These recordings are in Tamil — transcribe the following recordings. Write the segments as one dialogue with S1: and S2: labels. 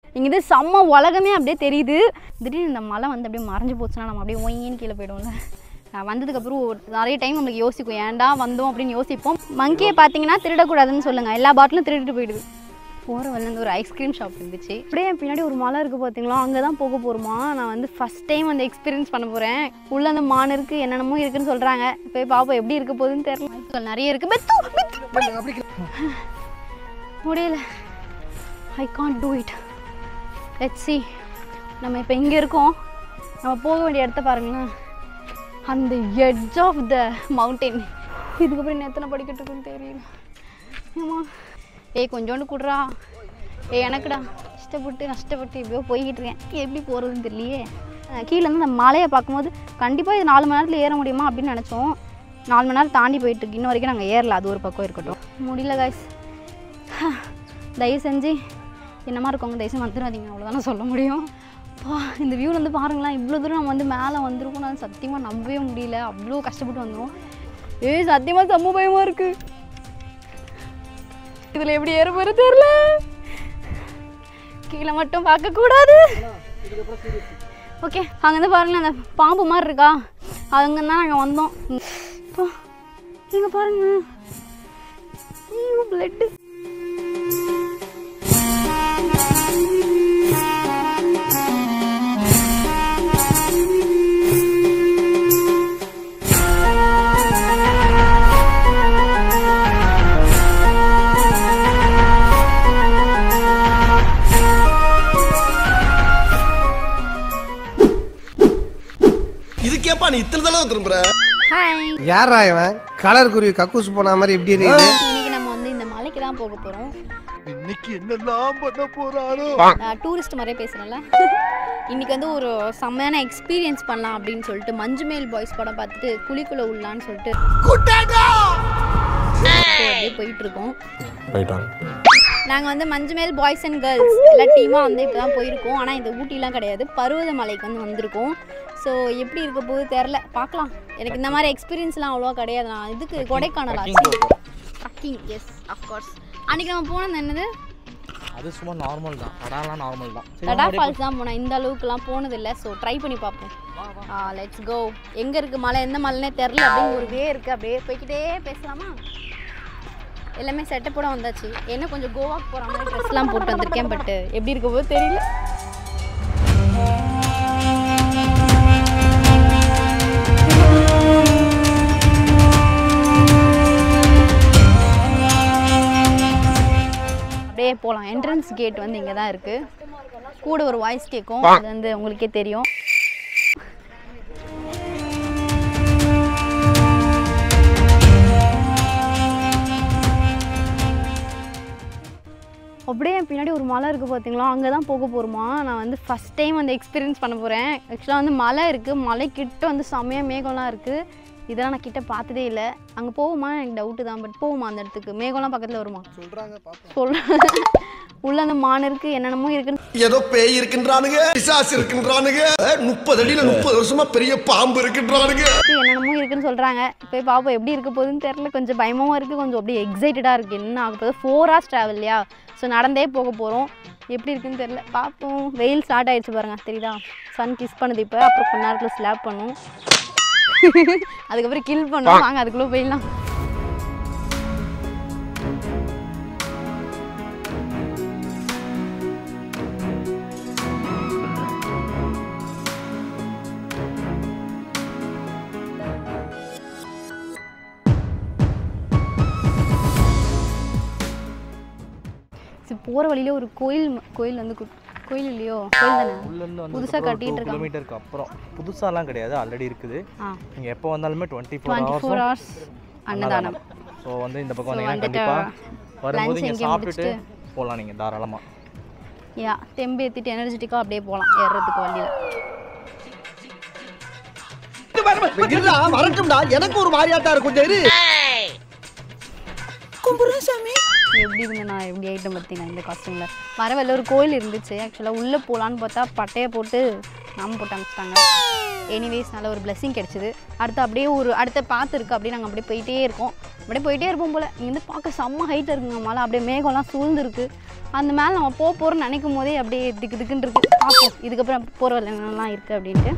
S1: இங்கேருந்து செம்ம உலகமே அப்படியே தெரியுது திடீர்னு இந்த மலை வந்து அப்படியே மறைஞ்சு போச்சுன்னா நம்ம அப்படியே ஒயின்னு கீழே போயிடுவோம்ல நான் வந்ததுக்கப்புறம் ஒரு நிறைய டைம் நம்மளுக்கு யோசிக்கும் ஏன்டா வந்தோம் அப்படின்னு யோசிப்போம் மங்கியை பார்த்தீங்கன்னா திருடக்கூடாதுன்னு சொல்லுங்கள் எல்லா பாட்டிலும் திருடிட்டு போயிடுது போகிற வழியிலேருந்து ஒரு ஐஸ்கிரீம் ஷாப் இருந்துச்சு அப்படியே என் பின்னாடி ஒரு மலை இருக்குது பார்த்தீங்களா அங்கே தான் போக போகிறோமா நான் வந்து ஃபஸ்ட் டைம் வந்து எக்ஸ்பீரியன்ஸ் பண்ண போகிறேன் உள்ளே அந்த மான் இருக்குது என்னென்னமோ இருக்குன்னு சொல்கிறாங்க போய் பார்ப்போம் எப்படி இருக்க போகுதுன்னு தெரியல நிறைய இருக்குது பெத்து பெத்து முடியல I can't do it let's see நம்ம இப்போ இங்கே இருக்கோம் நம்ம போக வேண்டிய இடத்த பாருங்களேன் அந்த எட்ஜ் ஆஃப் த மவுண்டைன் இதுக்கப்புறம் இன்னும் எத்தனை படிக்கட்டு இருக்குன்னு தெரியல ஏமா ஏய் கொஞ்சோண்டு குடுறா ஏய் எனக்குடா கஷ்டப்பட்டு கஷ்டப்பட்டு எப்படியோ போய்கிட்டு இருக்கேன் எப்படி போகிறதுன்னு தெரியலையே அஹ் கீழே இருந்து அந்த மலையை பார்க்கும்போது கண்டிப்பாக இது நாலு மணி நேரத்தில் ஏற முடியுமா அப்படின்னு நினச்சோம் நாலு மணி நேரம் தாண்டி போயிட்டு இருக்கு இன்ன வரைக்கும் நாங்கள் ஏறல அது ஒரு பக்கம் இருக்கட்டும் முடியல காய்ஸ் தயவு செஞ்சு என்னமா இருக்கவங்க தயவு செஞ்சு வந்துடாதீங்க அவ்வளோதானே சொல்ல முடியும் பா இந்த வியூவில் வந்து பாருங்களேன் இவ்வளோ தூரம் நம்ம வந்து மேலே வந்திருக்கோம் நான் சத்தியமாக நம்பவே முடியல அவ்வளோ கஷ்டப்பட்டு வந்தோம் ஏய் சத்தியமாக செம்ம பயமாக இருக்குது இதில் எப்படி ஏற போகிற தெரில கீழே மட்டும் பார்க்கக்கூடாது ஓகே அங்கேருந்து பாருங்களேன் அந்த பாம்பு மாதிரி இருக்கா அங்கே தான் நாங்கள் வந்தோம் இங்கே பாருங்க ஐயோ பிளட்டு
S2: இதுக்கேப்பா நீ இத்தனை தடவை திரும்புற
S1: ஹாய்
S3: யாரா இவன் கலர் குருவி கக்கூஸ் போன மாதிரி எப்படி இருக்குது
S1: இன்னைக்கு நம்ம வந்து இந்த மலைக்கு தான் போக போகிறோம்
S2: இன்னைக்கு என்னெல்லாம் பண்ண போறாரோ
S1: டூரிஸ்ட் மாதிரியே பேசுகிறேன்ல இன்னைக்கு வந்து ஒரு செம்மையான எக்ஸ்பீரியன்ஸ் பண்ணலாம் அப்படின்னு சொல்லிட்டு மஞ்சுமேல் பாய்ஸ் படம் பார்த்துட்டு குழிக்குள்ள உள்ளான்னு சொல்லிட்டு so அப்படியே போயிட்டு இருக்கோம்
S4: போயிட்டாங்க
S1: நாங்கள் வந்து மஞ்சுமேல் பாய்ஸ் அண்ட் கேர்ள்ஸ் எல்லா டீமாக வந்து இப்போ தான் போயிருக்கோம் ஆனால் இந்த ஊட்டிலாம் கிடையாது பருவதமலைக்கு வந்து வந்திருக்கோம் ஸோ எப்படி இருக்க போகுது தெரில பார்க்கலாம் எனக்கு இந்த மாதிரி எக்ஸ்பீரியன்ஸ்லாம் அவ்வளோவா கிடையாது நான் இதுக்கு கொடைக்கானல் ஆச்சு ட்ரக்கிங் எஸ் அஃப்கோர்ஸ் அன்றைக்கி நம்ம போனது என்னது
S4: அது சும்மா நார்மல் தான் படாலாம் நார்மல் தான் சரி,
S1: தடா
S4: வாங்க,
S1: ஃபால்ஸ் தான் போனேன் இந்த அளவுக்குலாம் போனதில்லை ஸோ ட்ரை பண்ணி பார்ப்போம் லெட்ஸ் கோ எங்கே இருக்குது மலை எந்த மலைனே தெரில அப்படின்னு ஒரு வே இருக்குது அப்படியே போய்க்கிட்டே பேசலாமா எல்லாமே செட்டப்போட வந்தாச்சு என்ன கொஞ்சம் கோவாக்கு போகிற மாதிரி ட்ரெஸ்லாம் போட்டு வந்திருக்கேன் பட் எப்படி இருக்க போது தெரியல அப்படியே போகலாம் என்ட்ரன்ஸ் கேட் வந்து இங்கே தான் இருக்குது கூட ஒரு வாய்ஸ் கேட்கும் அது வந்து உங்களுக்கே தெரியும் அப்படியே என் பின்னாடி ஒரு மலை இருக்குது பார்த்தீங்களா அங்கே தான் போக போகிறோமா நான் வந்து ஃபஸ்ட் டைம் வந்து எக்ஸ்பீரியன்ஸ் பண்ண போகிறேன் ஆக்சுவலாக வந்து மலை இருக்குது மலை கிட்ட வந்து செம்மையாக மேகம்லாம் இருக்குது இதெல்லாம் நான் கிட்ட பார்த்ததே இல்லை அங்கே போகுமா எனக்கு டவுட்டு தான் பட் போகுமா அந்த இடத்துக்கு மேகம்லாம் பக்கத்தில் வருமா
S3: சொல்றாங்க பாப்போம்
S1: சொல்கிறேன் உள்ள அந்த மான் இருக்குது என்னென்னமோ இருக்குன்னு
S2: ஏதோ பேய் இருக்கின்றானுங்க பிசாசு இருக்கின்றானுங்க முப்பது அடியில முப்பது வருஷமா பெரிய பாம்பு இருக்கின்றானுங்க
S1: இருக்கு, என்னென்னமோ இருக்குன்னு சொல்கிறாங்க போய் பார்ப்போம் எப்படி இருக்க போகுதுன்னு தெரில கொஞ்சம் பயமாகவும் இருக்குது கொஞ்சம் அப்படியே எக்ஸைட்டடாக இருக்குது என்ன ஆக போகுது ஃபோர் ஹவர்ஸ் ட்ராவல் இல்லையா ஸோ நடந்தே போக போகிறோம் எப்படி இருக்குன்னு தெரில பார்ப்போம் வெயில் ஸ்டார்ட் ஆயிடுச்சு பாருங்க தெரியுதா சன் கிஸ் பண்ணுது இப்போ அப்புறம் கொஞ்ச நேரத்தில் ஸ்லாப் பண்ணும் அதுக்கப்புறம் கில் பண்ணும் வாங்க அதுக்குள்ளே போயிடலாம் போகிற வழியில ஒரு கோயில் ம- கோயில் வந்து கு- கோயில் இல்லையோ கோயில் தானே
S4: உள்ள இருந்து வந்து
S1: புதுசா கட்டிட்டு இருக்காங்க.
S4: கிலோமீட்டருக்கு அப்புறம் புதுசாலாம் கிடையாது ஆல்ரெடி இருக்குது
S1: ஆ
S4: நீங்க எப்போ வந்தாலுமே twenty four
S1: twenty four
S4: hours
S1: hours அன்னதானம்
S4: ஸோ வந்து இந்த பக்கம்
S1: So
S4: வந்தீங்கன்னா
S1: வந்துட்டு
S4: கண்டிப்பா வரும்போது
S1: lunch
S4: இங்க
S1: இங்கே
S4: சாப்பிட்டுட்டு போகலாம் நீங்க தாராளமா
S1: யா தெம்பு ஏற்றிட்டு எனர்ஜெட்டிக்காக அப்படியே போகலாம் ஏறுறதுக்கு வழியில்
S2: இருடா, வரட்டும்டா எனக்கு ஒரு மாதிரியாட்டா இருக்கும் கொஞ்சம் இரு
S1: எப்படி இருந்து நான் எப்படி ஐட்டம் பார்த்தீங்கன்னா இந்த காஸ்டியூமில் வரவல்ல ஒரு கோயில் இருந்துச்சு ஆக்சுவலாக உள்ளே போகலான்னு பார்த்தா பட்டையை போட்டு நாம போட்டு அனுப்பிச்சிட்டாங்க எனிவேஸ் நல்ல ஒரு blessing கிடச்சிது அடுத்து அப்படியே ஒரு அடுத்த பாத்து இருக்குது அப்படியே நாங்கள் அப்படியே போயிட்டே இருக்கோம் அப்படியே போயிட்டே இருப்போம் போல் இங்கேருந்து பார்க்க செம்ம ஹைட் இருக்குங்க மலை அப்படியே மேகம்லாம் சூழ்ந்துருக்கு அந்த மேலே நம்ம போக போகிறோம்னு நினைக்கும் போதே அப்படியே திக்கு திக்குன்னு இருக்கு பார்ப்போம் இதுக்கப்புறம் போகிற என்னெல்லாம் இருக்குது அப்படின்ட்டு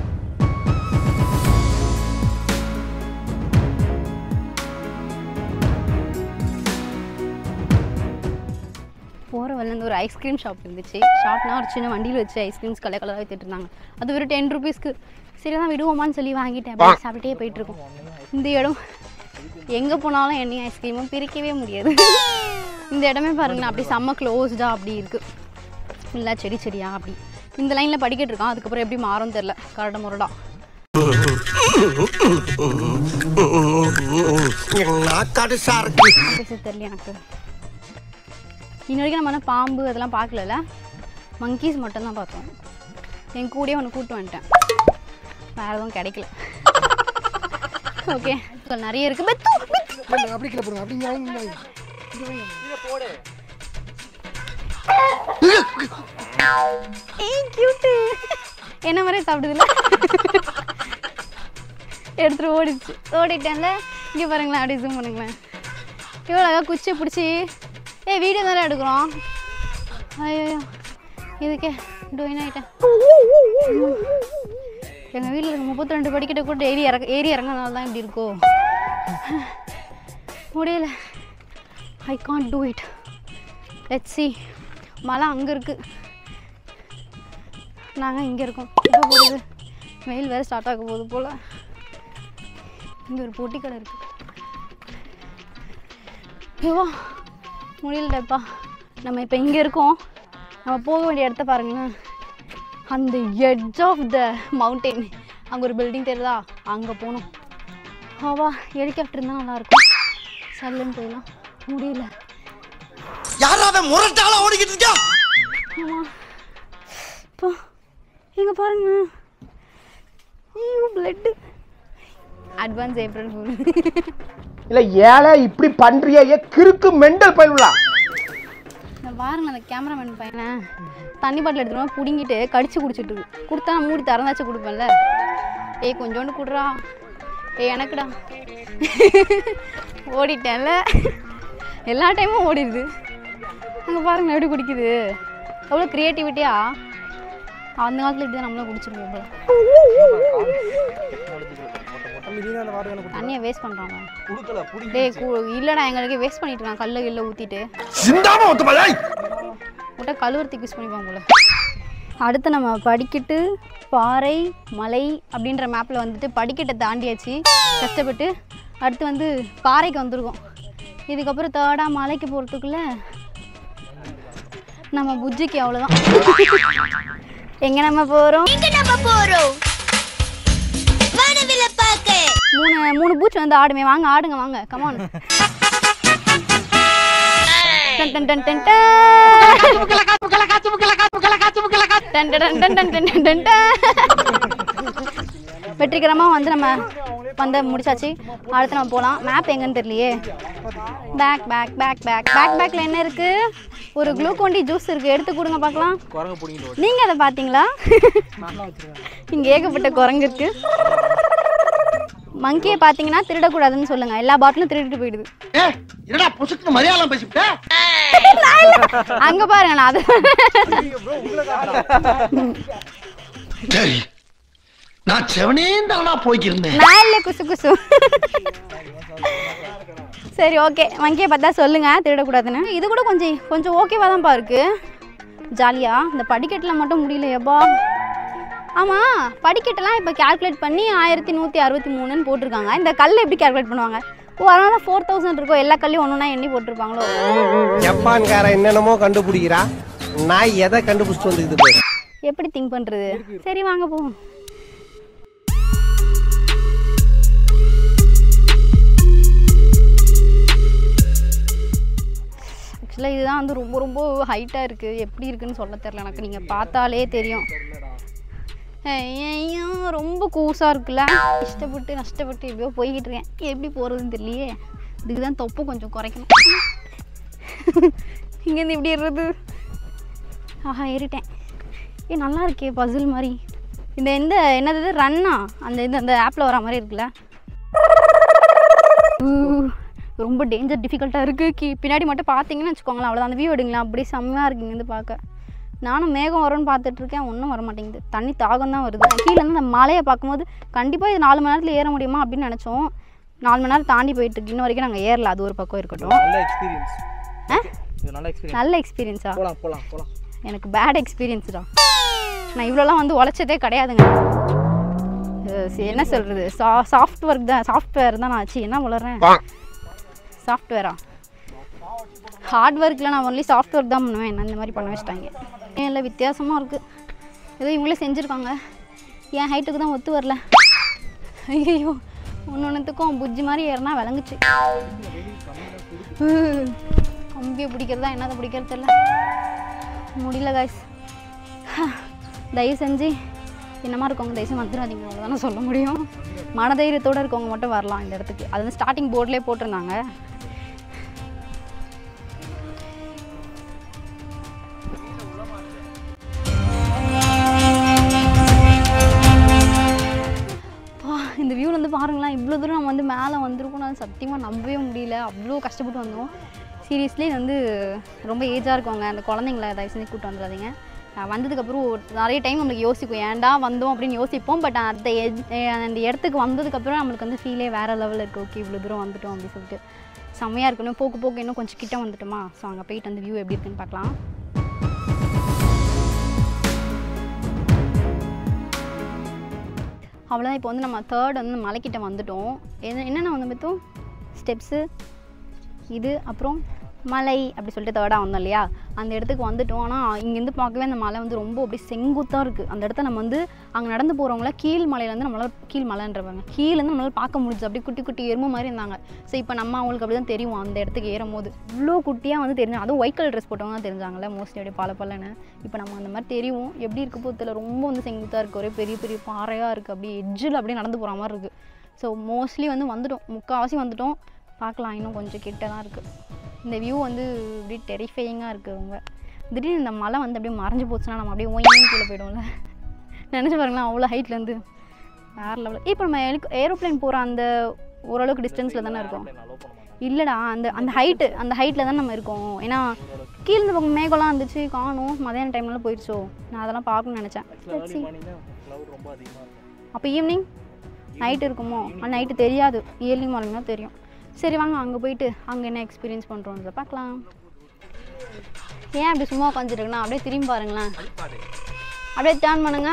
S1: போகிற வழிலேருந்து ஒரு ஐஸ்கிரீம் ஷாப் இருந்துச்சு ஷாப்னா ஒரு சின்ன வண்டியில் வச்சு ஐஸ்கிரீம்ஸ் கலர் கலராக வித்துட்டு இருந்தாங்க அது ஒரு டென் ருபீஸ்க்கு சரி தான் விடுவோமான்னு சொல்லி வாங்கிட்டேன் அப்படியே சாப்பிட்டே போயிட்டு இருக்கோம் இந்த இடம் எங்கே போனாலும் எண்ணெய் ஐஸ்கிரீமும் பிரிக்கவே முடியாது இந்த இடமே பாருங்களேன் அப்படி செம்ம க்ளோஸ்டாக அப்படி இருக்குது இல்லை செடி செடியா அப்படி இந்த லைனில் படிக்கிட்டு இருக்கான் அதுக்கப்புறம் எப்படி மாறும் தெரில கரட முரடா
S2: நாக்காடு சாருக்கு
S1: பேச தெரியல எனக்கு இன்ன வரைக்கும் நம்ம என்ன பாம்பு அதெல்லாம் பார்க்கலல மங்கீஸ் மட்டும்தான் பார்த்தோம் என் கூடயே ஒன்று கூட்டு வந்துட்டேன் வேறு எதுவும் கிடைக்கல ஓகே நிறைய இருக்கு பெத்து, பெத்து.
S3: அப்படி கீழே போடுங்க அப்படி இங்க வாங்கி, இங்க வாங்கி.
S1: ஏய் கியூட்டு என்ன மாதிரி சாப்பிடுதுல எடுத்துட்டு ஓடிச்சு ஓடிட்டேன்ல இங்கே பாருங்களேன் அப்படியே ஜூம் பண்ணுங்களேன் இவ்வளோ அழகாக குச்சி பிடிச்சி ஏய் வீடியோ தானே எடுக்கிறோம் ஐயோ இதுக்கே டொயின் ஆகிட்டேன் எங்கள் வீட்டில் இருக்க முப்பத்தி ரெண்டு படிக்கிட்ட கூட ஏறி இறக்க ஏறி இறங்கினால தான் இப்படி இருக்கோ முடியல I can't do it let's see மலை அங்கே இருக்குது நாங்கள் இங்கே இருக்கோம் இப்போ போகுது வெயில் வேறு ஸ்டார்ட் ஆக போகுது போல் இங்கே ஒரு பொட்டி கடை இருக்குது ஐயோ முடியலப்பா நம்ம இப்போ இங்கே இருக்கோம் நம்ம போக வேண்டிய இடத்த பாருங்களேன் அந்த எட்ஜ் ஆஃப் த மவுண்டெயின் அங்கே ஒரு பில்டிங் தெரியுதா அங்கே போகணும் ஆவா ஹெலிகாப்டர் இருந்தால் நல்லாயிருக்கும் சல்லுன்னு போயிடலாம் முடியல
S2: யாராவது முரட்டால ஓடிக்கிட்டு இருக்கா
S1: ஆமா இப்போ இங்கே பாருங்க ஐயோ பிளட்டு அட்வான்ஸ் ஏப்ரல் ஃபுல்
S3: இல்ல ஏழை இப்படி பண்றியே ஏ கிறுக்கு மெண்டல் பயிலுலா
S1: இந்த பாருங்க அந்த கேமராமேன் பையனை தண்ணி பாட்டில் எடுத்துட்டு வந்து பிடுங்கிட்டு கடிச்சு குடிச்சிட்டு இருக்கு கொடுத்தா நான் மூடி திறந்தாச்சும் கொடுப்பேன்ல ஏய் கொஞ்சோண்டு குடுறா ஏய் எனக்குடா ஓடிட்டேன்ல எல்லா டைமும் ஓடிடுது அங்கே பாருங்க எப்படி குடிக்குது எவ்வளோ க்ரியேட்டிவிட்டியா அந்த காலத்தில் இப்படி தான் நம்மளும் குடிச்சிருப்போம் போல தண்ணியை வேஸ்ட் பண்ணுறாங்க
S4: குடுக்கல புடி
S1: டேய் கு- இல்லடா எங்களுக்கு வேஸ்ட் பண்ணிட்டு இருக்கான் கல்ல கில்ல ஊற்றிட்டு
S2: சிந்தாம ஒத்துமாய்
S1: முட்டை கழுவுறதுக்கு யூஸ் பண்ணிப்பாங்க போல அடுத்து நம்ம படிக்கட்டு பாறை மலை அப்படின்ற மேப்பில் வந்துட்டு படிக்கட்டை தாண்டியாச்சு கஷ்டப்பட்டு அடுத்து வந்து பாறைக்கு வந்திருக்கோம் இதுக்கப்புறம் தேர்டாக மலைக்கு போகிறதுக்குள்ள நம்ம புஜ்ஜிக்கு அவ்வளோதான் எங்கே நம்ம போகிறோம்
S5: எங்க நம்ம போறோம் வானவில்ல பார்க்க
S1: மூணு மூணு பூச்சி வந்து ஆடுமே வாங்க ஆடுங்க வாங்க கமான் டன் டன் டன் டன் டன். டன் டன் டன் டன் டன் டன் டன் டன். வெற்றிகரமாக வந்து நம்ம வந்து முடிச்சாச்சு அடுத்து நம்ம போகலாம் மேப் எங்கன்னு தெரியலையே bag bag bag bag bag பேக்கில் என்ன இருக்குது ஒரு குளுக்கோண்டி ஜூஸ் இருக்குது எடுத்து கொடுங்க பார்க்கலாம்
S4: குரங்கு பிடிங்கிட்டு
S1: நீங்கள் அதை பார்த்தீங்களா இங்கே ஏகப்பட்ட குரங்கு இருக்கு மங்கியை பார்த்தீங்கன்னா திருடக்கூடாதுன்னு சொல்லுங்க எல்லா பாட்டிலும் திருடிட்டு போயிடுது
S2: என்னடா புசுக்கு மலையாளம் பேசிவிட்ட
S1: அங்க பாருங்க நான் அது
S2: டேய் நான் செவனேந்தானா போய்க்கிருந்தேன்
S1: நான் இல்லை குசு குசு சரி ஓகே மங்கியை பார்த்தா சொல்லுங்க திருடக்கூடாதுன்னு இது கூட கொஞ்சம் கொஞ்சம் ஓகேவா தான்ப்பா இருக்கு ஜாலியா இந்த படிக்கட்டில் மட்டும் முடியல எப்பா ஆமாம் படிக்கட்டெல்லாம் இப்போ கால்குலேட் பண்ணி ஆயிரத்தி நூற்றி அறுபத்தி மூணுன்னு போட்டிருக்காங்க இந்த கல் எப்படி கால்குலேட் பண்ணுவாங்க ஓ அதனால ஃபோர் தௌசண்ட் இருக்கும் எல்லா கல்லையும் ஒன்று ஒன்றா எண்ணி போட்டிருப்பாங்களோ
S3: ஜப்பான்காரன் என்னென்னமோ கண்டுபிடிக்கிறா நான் எதை கண்டுபிடிச்சிட்டு வந்துக்குது பாரு.
S1: எப்படி திங்க் பண்ணுறது சரி வாங்க போவோம் ஆக்சுவலாக இதுதான் வந்து ரொம்ப ரொம்ப ஹைட்டாக இருக்குது எப்படி இருக்குன்னு சொல்ல தெரில எனக்கு நீங்கள் பார்த்தாலே தெரியும் ஐயோ ரொம்ப கூசாக இருக்குல்ல இஷ்டப்பட்டு நஷ்டப்பட்டு எப்படியோ போய்கிட்டு இருக்கேன் எப்படி போகிறதுன்னு தெரியலையே இதுக்கு தான் தொப்பை கொஞ்சம் குறைக்கணும் இங்கேருந்து இப்படி ஏறுறது ஆஹா ஏறிட்டேன் ஏ நல்லா இருக்கே பசில் மாதிரி இந்த இந்த என்னது ரன்னா அந்த இது அந்த ஆப்பில் வர மாதிரி இருக்குல்ல ஊ, ரொம்ப டேஞ்சர் டிஃபிகல்ட்டாக இருக்குது கீ பின்னாடி மட்டும் பார்த்தீங்கன்னு வச்சுக்கோங்களேன் அவ்வளோதான் அந்த வியூ எடுங்களேன் அப்படியே செம்மையாக இருக்குங்க வந்து பார்க்க நானும் மேகம் வரும்னு பார்த்துட்டு இருக்கேன் ஒன்றும் வர மாட்டேங்குது தண்ணி தாகம் தான் வருது கீழே இருந்து அந்த மலையை பார்க்கும்போது கண்டிப்பாக இது நாலு மணி நேரத்தில் ஏற முடியுமா அப்படின்னு நினச்சோம் நாலு மணி நேரம் தாண்டி போயிட்டு இருக்கு இன்ன வரைக்கும் நாங்கள் ஏறல அது ஒரு பக்கம் இருக்கட்டும்
S4: நல்ல எக்ஸ்பீரியன்ஸ்
S1: ஆ?
S4: இது நல்ல எக்ஸ்பீரியன்ஸ்
S1: நல்ல எக்ஸ்பீரியன்ஸா
S4: போலாம் போலாம் போலாம்
S1: எனக்கு பேட் எக்ஸ்பீரியன்ஸ் தான் நான் இவ்வளோலாம் வந்து உழைச்சதே கிடையாதுங்க இது சி- என்ன சொல்கிறது சா சாஃப்ட் ஒர்க் தான் சாஃப்ட்வேர் தான் நான் ஆச்சு என்ன வளர்றேன் சாஃப்ட்வேரா ஹார்ட் ஒர்க்கில் நான் ஒன்லி சாஃப்ட் ஒர்க் தான் பண்ணுவேன் என்ன இந்த மாதிரி பண்ண வச்சிட்டாங்க ஏன் இல்லை வித்தியாசமாக இருக்குது ஏதோ இவங்களே செஞ்சுருக்காங்க என் ஹைட்டுக்கு தான் ஒத்து வரல ஐயோ ஒன்று ஒன்றுத்துக்கும் புஜ்ஜி மாதிரி ஏறினா விளங்குச்சு கம்பியை பிடிக்கிறதா என்னதை பிடிக்கிறது தெரியல முடியல காய்ஸ் தயவு செஞ்சு என்னமா இருக்கவங்க தயவு செஞ்சு வந்துடாதீங்க அவ்வளோதானே சொல்ல முடியும் மனதைரியத்தோடு இருக்கவங்க மட்டும் வரலாம் இந்த இடத்துக்கு அது வந்து ஸ்டார்டிங் போர்ட்லேயே போட்டிருந்தாங்க அப்பா, இந்த வியூவில் வந்து பாருங்களேன் இவ்வளோ தூரம் நம்ம வந்து மேலே வந்திருக்கோம் நான் சத்தியமாக நம்பவே முடியல அவ்வளோ கஷ்டப்பட்டு வந்தோம் சீரியஸ்லி வந்து ரொம்ப ஏஜாக இருக்கவங்க அந்த குழந்தைங்கள தயவு செஞ்சு கூப்பிட்டு வந்துடாதீங்க நான் வந்ததுக்கப்புறம் ஒரு நிறைய டைம் நம்மளுக்கு யோசிக்கும் ஏன்டா வந்தோம் அப்படின்னு யோசிப்போம் பட் அந்த எஜ்- அந்த இடத்துக்கு வந்ததுக்கப்புறம் நம்மளுக்கு வந்து ஃபீலே வேறு லெவலில் இருக்குது ஓகே இவ்வளோ தூரம் வந்துட்டோம் அப்படின்னு சொல்லிட்டு செம்மையாக இருக்கணும் போக்கு போக்கு இன்னும் கொஞ்சம் கிட்ட வந்துட்டோமா ஸோ அங்கே போயிட்டு அந்த வியூ எப்படி இருக்குன்னு பார்க்கலாம் அவ்வளோதான் இப்போ வந்து நம்ம தேர்ட் வந்து மலைக்கிட்ட வந்துட்டோம் என்ன என்னென்ன வந்து பார்த்தோம் ஸ்டெப்ஸு இது அப்புறம் மலை அப்படி சொல்லிட்டு தேர்டாக வந்தோம் இல்லையா அந்த இடத்துக்கு வந்துட்டோம் ஆனால் இங்கேருந்து பார்க்கவே அந்த மலை வந்து ரொம்ப அப்படியே செங்குத்தாக இருக்குது அந்த இடத்த நம்ம வந்து அங்கே நடந்து போகிறவங்கள கீழ் மலையிலேருந்து நம்மளால் கீழ் மலைன்றவங்க கீழேருந்து நம்மளால் பார்க்க முடிஞ்சு அப்படியே குட்டி குட்டி எருமை மாதிரி இருந்தாங்க ஸோ இப்போ நம்ம அவங்களுக்கு அப்படி தான் தெரியும் அந்த இடத்துக்கு ஏறும் போது இவ்வளோ குட்டியாக வந்து தெரிஞ்சு அதுவும் ஒயிட் கலர் ட்ரெஸ் போட்டவங்க தான் தெரிஞ்சாங்கல்ல மோஸ்ட்லி அப்படியே பல பலன்னு இப்போ நம்ம அந்த மாதிரி தெரியும் எப்படி இருக்க போதில் ரொம்ப வந்து செங்குத்தாக இருக்குது ஒரே பெரிய பெரிய பாறையாக இருக்குது அப்படியே எட்ஜில் அப்படியே நடந்து போகிற மாதிரி இருக்குது ஸோ மோஸ்ட்லி வந்து வந்துட்டோம் முக்கால்வாசி வந்துட்டோம் பார்க்கலாம் இன்னும் கொஞ்சம் கிட்ட தான் இருக்குது இந்த வியூ வந்து இப்படி டெரிஃபையிங்காக இருக்குது ரொம்ப திடீர்னு இந்த மலை வந்து அப்படியே மறைஞ்சு போச்சுன்னா நம்ம அப்படியே ஒயின்னு கீழே போயிடும்ல நினச்சி பாருங்களேன் அவ்வளோ ஹைட்லேருந்து வேறு லெவலில் இப்போ நம்ம ஏரோப்ளேன் போகிற அந்த ஓரளவுக்கு டிஸ்டன்ஸில் தானே இருக்கோம் இல்லைடா அந்த அந்த ஹைட்டு அந்த ஹைட்டில் தான் நம்ம இருக்கோம் ஏன்னா கீழே இந்த பக்கம் மேகம்லாம் இருந்துச்சு காணும் மதியான டைம்லாம் போயிடுச்சோ நான் அதெல்லாம் பார்க்கணும்னு நினச்சேன் Let's see.
S4: க்ளவுட் ரொம்ப அதிகமாக இருக்கும்
S1: அப்போ ஈவினிங் நைட் இருக்குமோ நைட்டு தெரியாது இயர்லி மார்னிங் தான் தெரியும் சரி வாங்க அங்கே போயிட்டு அங்கே என்ன எக்ஸ்பீரியன்ஸ் பண்ணுறோன்றத பார்க்கலாம் ஏன் அப்படி சும்மா உட்காந்துருக்குண்ணா அப்படியே திரும்பி பாருங்களேன் அப்படியே டேர்ன் பண்ணுங்க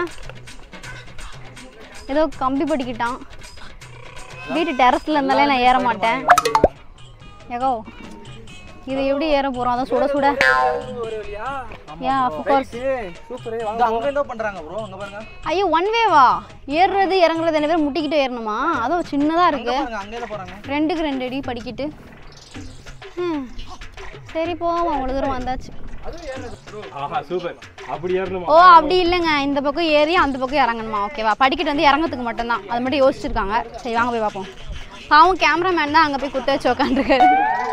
S1: ஏதோ கம்பி படிக்கிட்டான் வீட்டு டெரஸில் இருந்தாலே நான் ஏற மாட்டேன் ஏகோ இது எப்படி ஏற போகிறோம் அதான் சுட சுட ஏன் அஃப்கோர்ஸ்
S4: சூப்பர் அங்க என்ன பண்றாங்க ப்ரோ அங்க பாருங்க
S1: ஐயோ ஒன் வேவா ஏறுறது இறங்குறது என்ன பேர் முட்டிக்கிட்டு ஏறணுமா அதுவும் சின்னதாக இருக்கு
S4: பாருங்க அங்க என்ன போறாங்க
S1: ரெண்டுக்கு ரெண்டு அடி படிக்கிட்டு ஹம். சரி போவோம் அவ்வளோ தூரம் வந்தாச்சு
S5: ஆஹா சூப்பர் அப்படி ஏறணுமா
S1: ஓ அப்படி இல்லைங்க இந்த பக்கம் ஏறி அந்த பக்கம் இறங்கணுமா ஓகேவா படிக்கட்டு வந்து இறங்கறதுக்கு மட்டும்தான் அது மட்டும் யோசிச்சிருக்காங்க சரி வாங்க போய் பார்ப்போம் பாவம் கேமராமேன் தான் அங்கே போய் குத்த வச்சு உட்காந்துருக்காரு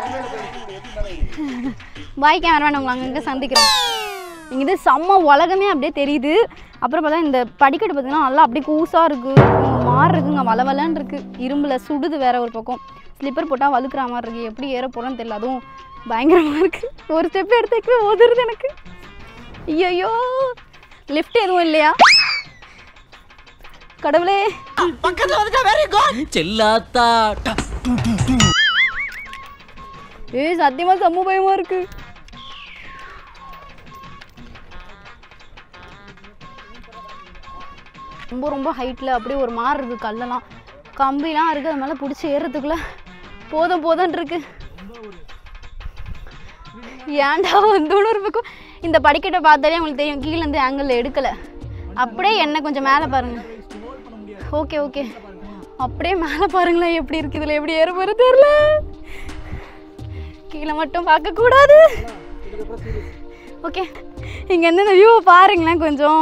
S1: பாய் கேமராமேன் உங்களை அங்கங்கே சந்திக்கிறோம் இங்கே இது செம்ம உலகமே அப்படியே தெரியுது அப்புறம் பார்த்தா இந்த படிக்கட்டு பார்த்தீங்கன்னா நல்லா அப்படியே கூசாக இருக்குது மாறு இருக்குங்க வளவலன்னு இருக்குது இரும்பில் சுடுது வேற ஒரு பக்கம் ஸ்லிப்பர் போட்டால் வழுக்கிற மாதிரி இருக்குது எப்படி ஏற போகிறோன்னு தெரியல அதுவும் பயங்கரமாக இருக்குது ஒரு ஸ்டெப் எடுத்து வைக்க ஓதுருது எனக்கு ஐயோ லிஃப்ட் எதுவும் இல்லையா கடவுளே
S6: செல்லாத்தா
S1: ஏய் சத்தியமா செம்ம பயமா இருக்கு ரொம்ப ரொம்ப ஹைட்டில் அப்படியே ஒரு மாதிரி இருக்குது கல்லெல்லாம் கம்பிலாம் இருக்குது அது மேலே பிடிச்சி ஏறுறதுக்குள்ள போதும் போதும்னு இருக்கு ஏன்டா வந்தோன்னு ஒரு பக்கம் இந்த படிக்கட்டை பார்த்தாலே உங்களுக்கு தெரியும் கீழேருந்து ஆங்கிளில் எடுக்கலை அப்படியே என்ன கொஞ்சம் மேலே பாருங்க ஓகே ஓகே அப்படியே மேலே பாருங்களேன் எப்படி இருக்கு இதில் எப்படி ஏற போகிறது தெரியல கீழே மட்டும் பார்க்கக்கூடாது ஓகே இங்கேருந்து இந்த வியூவை பாருங்களேன் கொஞ்சம்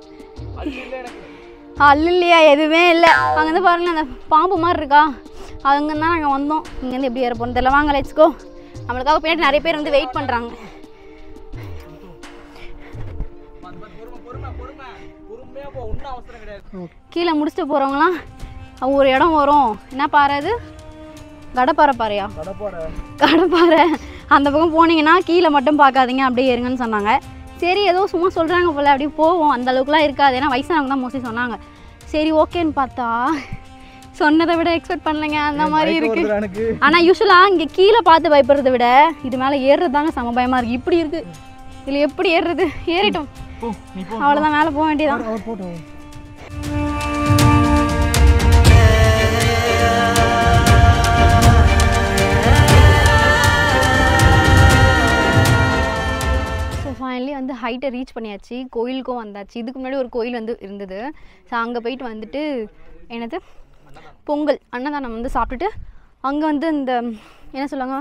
S1: அல்ல இல்லையா எதுவுமே இல்லை அங்கேருந்து பாருங்களேன் அந்த பாம்பு மாதிரி இருக்கா அங்கே தான் நாங்கள் வந்தோம் இங்கேருந்து எப்படி ஏற போகிறோம் தெரியல வாங்க லெட்ஸ்கோ நம்மளுக்காக பின்னாடி நிறைய பேர் வந்து வெயிட் பண்ணுறாங்க
S4: பொறுமை பொறுமை பொறுமையா போ ஒன்றும் அவசரம் கிடையாது
S1: கீழே முடிச்சுட்டு போகிறவங்களாம் ஒரு இடம் வரும் என்ன பாறை அது கடப்பாறை பாறையா கடப்பாறை அந்த பக்கம் போனீங்கன்னா கீழே மட்டும் பார்க்காதீங்க அப்படியே ஏறுங்கன்னு சொன்னாங்க சரி ஏதோ சும்மா சொல்கிறாங்க போல அப்படியே போவோம் அந்த அளவுக்குலாம் இருக்காது ஏன்னா வயசானவங்க தான் மோஸ்ட்லி சொன்னாங்க சரி ஓகேன்னு பார்த்தா சொன்னதை விட எக்ஸ்பெக்ட் பண்ணலைங்க அந்த மாதிரி இருக்கு
S4: எனக்கு
S1: ஆனால் யூஸ்வலாக இங்கே கீழே பார்த்து பயப்படுறதை விட இது மேலே ஏறுறது தாங்க செம பயமாக இருக்குது இப்படி இருக்குது இதில் எப்படி ஏறுறது ஏறிட்டோம்
S4: போ நீ போ
S1: அவ்வளோதான் மேலே போக வேண்டியதான்
S4: அவர் போட்டோம்
S1: ஸோ ஃபைனலி வந்து ஹைட்டை ரீச் பண்ணியாச்சு கோயிலுக்கும் வந்தாச்சு இதுக்கு முன்னாடி ஒரு கோயில் வந்து இருந்தது ஸோ அங்கே போயிட்டு வந்துட்டு என்னது பொங்கல் அன்னதானம் வந்து சாப்பிட்டுட்டு அங்கே வந்து இந்த என்ன சொல்லுவாங்க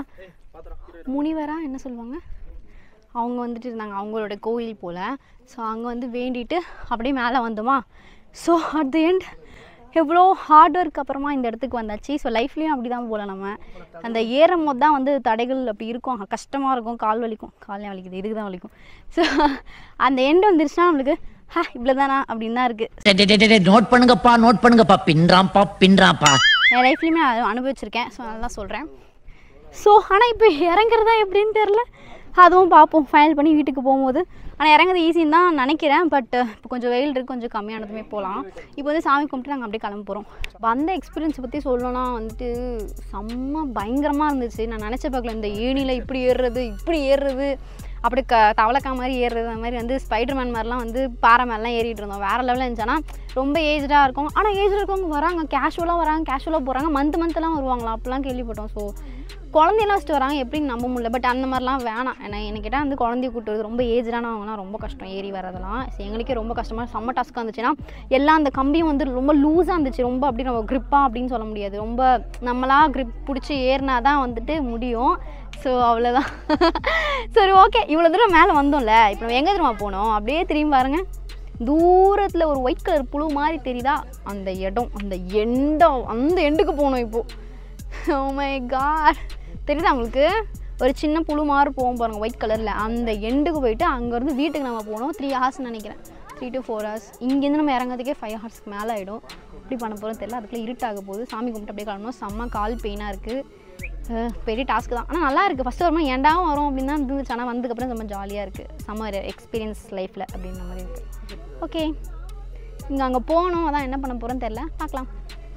S1: முனிவரா என்ன சொல்லுவாங்க அவங்க வந்துட்டு இருந்தாங்க அவங்களோட கோயில் போல் ஸோ அங்கே வந்து வேண்டிட்டு அப்படியே மேலே வந்தோமா ஸோ அட் த எண்ட் எவ்வளோ ஹார்ட் ஒர்க் அப்புறமா இந்த இடத்துக்கு வந்தாச்சு ஸோ லைஃப்லேயும் அப்படி தான் போல நம்ம அந்த ஏறும் போது தான் வந்து தடைகள் அப்படி இருக்கும் கஷ்டமாக இருக்கும் கால் வலிக்கும் காலையும் வலிக்குது இதுக்கு தான் வலிக்கும் ஸோ அந்த எண்ட் வந்துருச்சுன்னா நம்மளுக்கு ஹா இவ்வளோதானா அப்படின்னு தான் இருக்குது
S6: நோட் பண்ணுங்கப்பா நோட் பண்ணுங்கப்பா பின்றாம்பா பின்றாம்பா
S1: என் லைஃப்லையுமே அதை அனுபவிச்சிருக்கேன் ஸோ அதெல்லாம் சொல்கிறேன் ஸோ ஆனால் இப்போ இறங்குறதா எப்படின்னு தெரில அதுவும் பார்ப்போம் ஃபைனல் பண்ணி வீட்டுக்கு போகும்போது ஆனால் இறங்குறது ஈஸின்னு தான் நினைக்கிறேன் பட் இப்போ கொஞ்சம் வெயில் இருக்குது கொஞ்சம் கம்மியானதுமே போகலாம் இப்போ வந்து சாமி கும்பிட்டு நாங்கள் அப்படியே கிளம்ப போகிறோம் வந்த எக்ஸ்பீரியன்ஸ் பற்றி சொல்லணும்னா வந்துட்டு செம்ம பயங்கரமாக இருந்துச்சு நான் நினச்ச பார்க்கல இந்த ஏணியில் இப்படி ஏறுறது இப்படி ஏறுறது அப்படி க தவளக்கா மாதிரி ஏறுறது அந்த மாதிரி வந்து ஸ்பைடர்மேன் மாதிரிலாம் வந்து பாறை மேலாம் ஏறிட்டு இருந்தோம் வேறு லெவலில் இருந்துச்சுன்னா ரொம்ப ஏஜ்டாக இருக்கும் ஆனால் ஏஜ்டாக இருக்கவங்க வராங்க கேஷுவலாக வராங்க கேஷுவலாக போகிறாங்க மந்த் மந்த்லாம் வருவாங்களா அப்படிலாம் கேள்விப்பட்டோம் ஸோ குழந்தையெல்லாம் வச்சுட்டு வராங்க எப்படின்னு நம்ப முடியல பட் அந்த மாதிரிலாம் வேணாம் ஏன்னா என்ன கேட்டால் வந்து குழந்தைய கூட்டுறது ரொம்ப ஏஜ்டானவங்கலாம் ரொம்ப கஷ்டம் ஏறி வரதெல்லாம் So, எங்களுக்கே ரொம்ப கஷ்டமாக செம்ம டாஸ்க்காக இருந்துச்சுன்னா எல்லாம் அந்த கம்பியும் வந்து ரொம்ப லூஸாக இருந்துச்சு ரொம்ப அப்படி நம்ம க்ரிப்பாக அப்படின்னு சொல்ல முடியாது ரொம்ப நம்மளா க்ரிப் பிடிச்சி ஏறினா தான் வந்துட்டு முடியும் ஸோ அவ்வளோதான் சரி ஓகே இவ்வளோ தூரம் மேலே வந்தோம்ல இப்போ நம்ம எங்கே தெரியுமா போனோம் அப்படியே திரும்பி பாருங்க தூரத்தில் ஒரு ஒயிட் கலர் புழு மாதிரி தெரியுதா அந்த இடம் அந்த எண்டம் அந்த எண்டுக்கு போகணும் இப்போது ஓ மை காட் தெரியுதா உங்களுக்கு ஒரு சின்ன புழு மாதிரி போகும் பாருங்க ஒயிட் கலரில் அந்த எண்டுக்கு போயிட்டு அங்கேருந்து வீட்டுக்கு நம்ம போனோம் த்ரீ ஹவர்ஸ் நினைக்கிறேன் த்ரீ டு ஃபோர் ஹவர்ஸ் இங்கேருந்து நம்ம இறங்கிறதுக்கே ஃபைவ் ஹவர்ஸ்க்கு மேலே ஆகிடும் எப்படி பண்ண போகிறோம் தெரியல அதுக்குள்ளே இருட்டாக போகுது சாமி கும்பிட்டு அப்படியே கிளம்பணும் செம்ம கால் பெயினாக இருக்குது அஹ் பெரிய டாஸ்க் தான் ஆனால் நல்லா இருக்குது ஃபஸ்ட்டு வரும்போது ஏன்டா வரும் அப்படின்னு தான் இருந்துச்சு ஆனால் வந்ததுக்கப்புறம் செம்ம ஜாலியாக இருக்குது செம்ம எக்ஸ்பீரியன்ஸ் லைஃப்பில் அப்படின்ற மாதிரி இருக்குது ஓகே இங்கே அங்கே போகணும் அதான் என்ன பண்ண போகிறோன்னு தெரில பார்க்கலாம்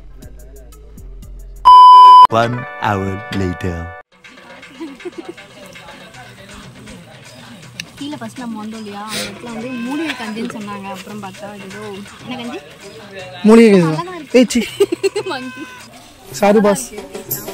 S7: One hour later.
S1: கீழே ஃபஸ்ட் நம்ம வந்தோம் இல்லையா அந்த இடத்துல வந்து மூலிகை கஞ்சின்னு சொன்னாங்க அப்புறம் பார்த்தா ஏதோ என்ன கஞ்சி
S8: மூலிகை ஏய் சி
S1: மங்கி
S8: சாரி பாஸ்
S1: செம்ம